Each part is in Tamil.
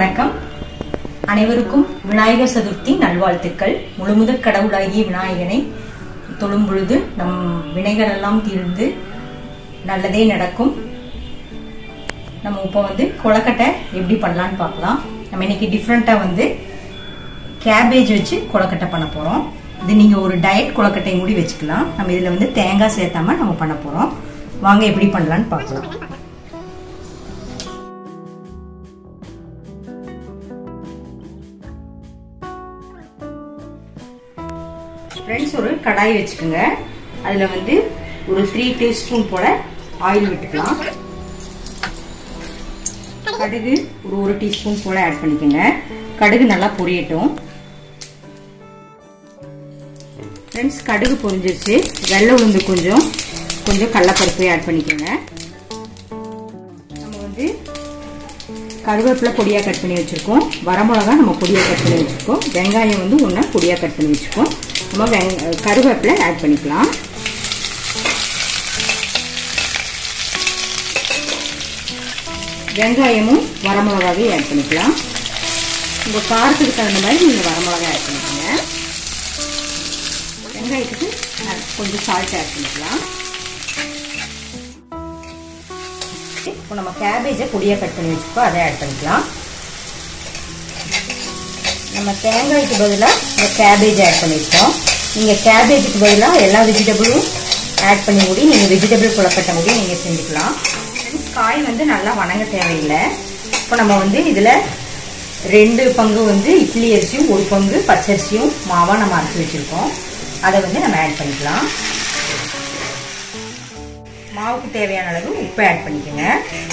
வணக்கம் அனைவருக்கும் விநாயகர் சதுர்த்தி நல்வாழ்த்துக்கள் முழுமுதற் கடவுளாகிய விநாயகனை தொழும் பொழுது நம் வினைகள் எல்லாம் தீர்ந்து நல்லதே நடக்கும் நம்ம இப்போ வந்து கொழக்கட்டை எப்படி பண்ணலான்னு பார்க்கலாம் நம்ம இன்னைக்கு டிஃப்ரெண்ட்டாக வந்து கேபேஜ் வச்சு கொழக்கட்டை பண்ண போகிறோம் இது நீங்கள் ஒரு டயட் கொழக்கட்டை மூடி வச்சுக்கலாம் நம்ம இதில் வந்து தேங்காய் சேர்த்தாம நம்ம பண்ண போகிறோம் வாங்க எப்படி பண்ணலான்னு பார்க்கலாம் ஃப்ரெண்ட்ஸ் ஒரு கடாய் வச்சுக்கோங்க அதில் வந்து ஒரு த்ரீ டீஸ்பூன் போல ஆயில் விட்டுக்கலாம் கடுகு ஒரு ஒரு டீஸ்பூன் போல ஆட் பண்ணிக்கோங்க கடுகு நல்லா பொரியட்டும் ஃப்ரெண்ட்ஸ் கடுகு பொரிஞ்சிருச்சு வெள்ளை உளுந்து கொஞ்சம் கொஞ்சம் கடலப்பருப்பு ஆட் பண்ணிக்கோங்க நம்ம வந்து கருவேப்பிலை பொடியாக கட் பண்ணி வச்சுருக்கோம் வரமிளகா நம்ம பொடியாக கட் பண்ணி வச்சுருக்கோம் வெங்காயம் வந்து ஒன்று பொடியாக கட் பண்ணி வச்சுருக்கோம் நம்ம வெங் கருவேப்பிலை ஆட் பண்ணிக்கலாம் வெங்காயமும் வரமிளகாவையும் ஆட் பண்ணிக்கலாம் உங்கள் காரத்துக்கு தகுந்த மாதிரி நீங்கள் வரமிளகா ஆட் பண்ணிக்கோங்க வெங்காயத்துக்கு கொஞ்சம் சால்ட் ஆட் பண்ணிக்கலாம் இப்போ நம்ம கேபேஜை பொடியாக கட் பண்ணி வச்சுக்கோ அதை ஆட் பண்ணிக்கலாம் நம்ம தேங்காய்க்கு பதிலாக இந்த கேபேஜ் ஆட் பண்ணியிருக்கோம் நீங்கள் கேபேஜுக்கு பதிலாக எல்லா வெஜிடபிளும் ஆட் பண்ணி கூடி நீங்கள் வெஜிடபிள் குழக்கட்டை கூடி நீங்கள் செஞ்சுக்கலாம் காய் வந்து நல்லா வணங்க தேவையில்லை இப்போ நம்ம வந்து இதில் ரெண்டு பங்கு வந்து இட்லி அரிசியும் ஒரு பங்கு பச்சரிசியும் மாவாக நம்ம அரைச்சி வச்சுருக்கோம் அதை வந்து நம்ம ஆட் பண்ணிக்கலாம் மாவுக்கு தேவையான அளவு உப்பு ஆட் பண்ணிக்கோங்க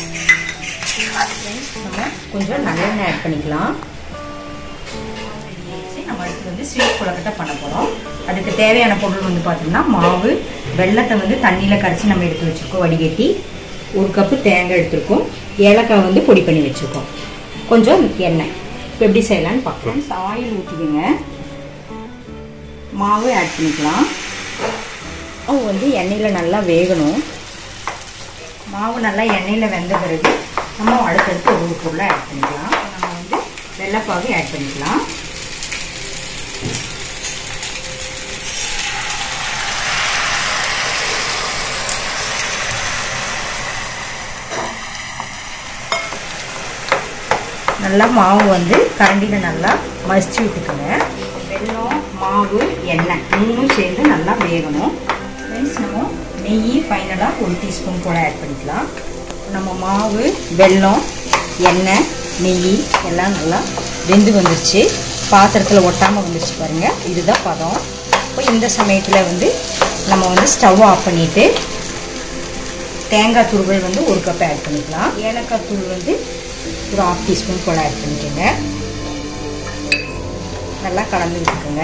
நம்ம கொஞ்சம் நல்லெண்ணெய் ஆட் பண்ணிக்கலாம் நம்ம அடுத்து வந்து ஸ்வீட் கொழக்கட்டை பண்ண போகிறோம் அதுக்கு தேவையான பொருள் வந்து பார்த்தோம்னா மாவு வெள்ளத்தை வந்து தண்ணியில் கரைச்சி நம்ம எடுத்து வச்சுருக்கோம் வடிகட்டி ஒரு கப்பு தேங்காய் எடுத்துருக்கோம் ஏலக்காய் வந்து பொடி பண்ணி வச்சுருக்கோம் கொஞ்சம் எண்ணெய் இப்போ எப்படி செய்யலான்னு பார்க்கலாம் ஆயில் ஊற்றிக்கோங்க மாவு ஆட் பண்ணிக்கலாம் மாவு வந்து எண்ணெயில் நல்லா வேகணும் மாவு நல்லா எண்ணெயில் வெந்த பிறகு நம்ம அடுத்தடுத்து ஒரு பொருளை ஆட் பண்ணிக்கலாம் நம்ம வந்து வெள்ளைப்பாகு ஆட் பண்ணிக்கலாம் நல்லா மாவு வந்து கரண்டியில் நல்லா மசிச்சு விட்டுக்கோங்க வெல்லம் மாவு எண்ணெய் மூணும் சேர்ந்து நல்லா வேகணும் ஃப்ரெண்ட்ஸ் நம்ம நெய் ஃபைனலாக ஒரு டீஸ்பூன் போல் ஆட் பண்ணிக்கலாம் நம்ம மாவு வெல்லம் எண்ணெய் நெய் எல்லாம் நல்லா வெந்து வந்துருச்சு பாத்திரத்தில் ஒட்டாமல் வந்துருச்சு பாருங்கள் இதுதான் பதம் இப்போ இந்த சமயத்தில் வந்து நம்ம வந்து ஸ்டவ் ஆஃப் பண்ணிவிட்டு தேங்காய் துருவல் வந்து ஒரு கப் ஆட் பண்ணிக்கலாம் ஏலக்காய் தூள் வந்து ஒரு ஆஃப் டீஸ்பூன் போல் ஆட் பண்ணிக்கோங்க நல்லா கலந்து விட்டுக்கோங்க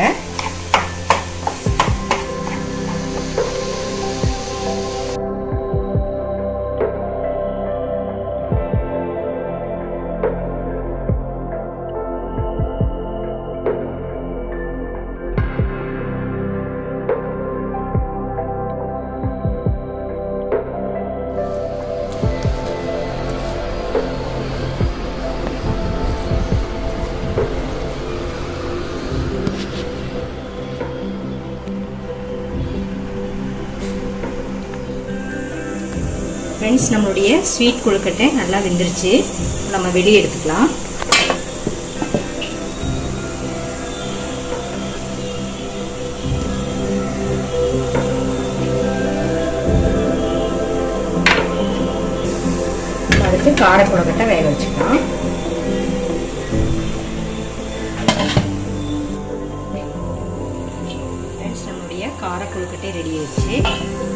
ஃப்ரெண்ட்ஸ் நம்மளுடைய ஸ்வீட் கொழுக்கட்டை நல்லா வெந்துருச்சு நம்ம வெளியே எடுத்துக்கலாம் அடுத்து கார கொழுக்கட்டை வேக வச்சுக்கலாம் ஃப்ரெண்ட்ஸ் நம்மளுடைய கார கொழுக்கட்டை ரெடி ஆயிடுச்சு